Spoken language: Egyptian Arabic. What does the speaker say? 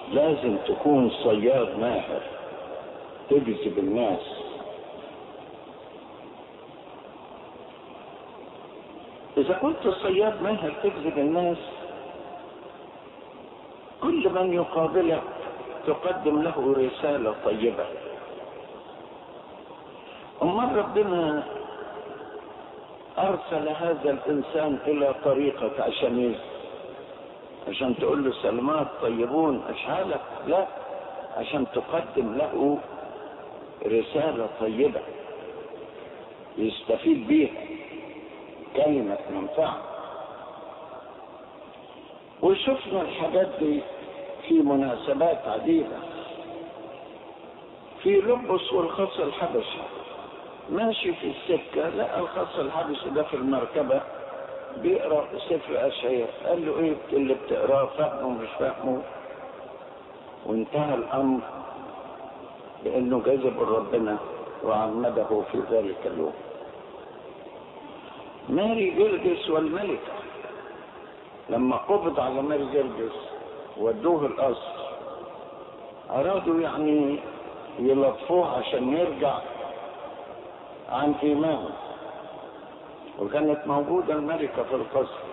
لازم تكون صياد ماهر تجذب الناس إذا كنت صياد ماهر تجذب الناس كل من يقابلك تقدم له رسالة طيبة أمال ربنا أرسل هذا الإنسان إلى طريقك عشان إيه؟ عشان تقول له سلمات طيبون أشعالك لا عشان تقدم له رسالة طيبة يستفيد بيها كلمة منفعة وشفنا الحاجات دي في مناسبات عديدة في لبس والخص الحبشي ماشي في السكة لقى الخص الحبشي ده في المركبة بيقرا سفر اشعياء قال له ايه اللي بتقراه فاهمه مش فاهمه وانتهى الامر بانه جذب ربنا وعمده في ذلك اليوم ماري جرجس والملكة لما قبض على ماري جرجس ودوه القصر أرادوا يعني يلطفوه عشان يرجع عن إيمانه وكانت موجودة الملكة في القصر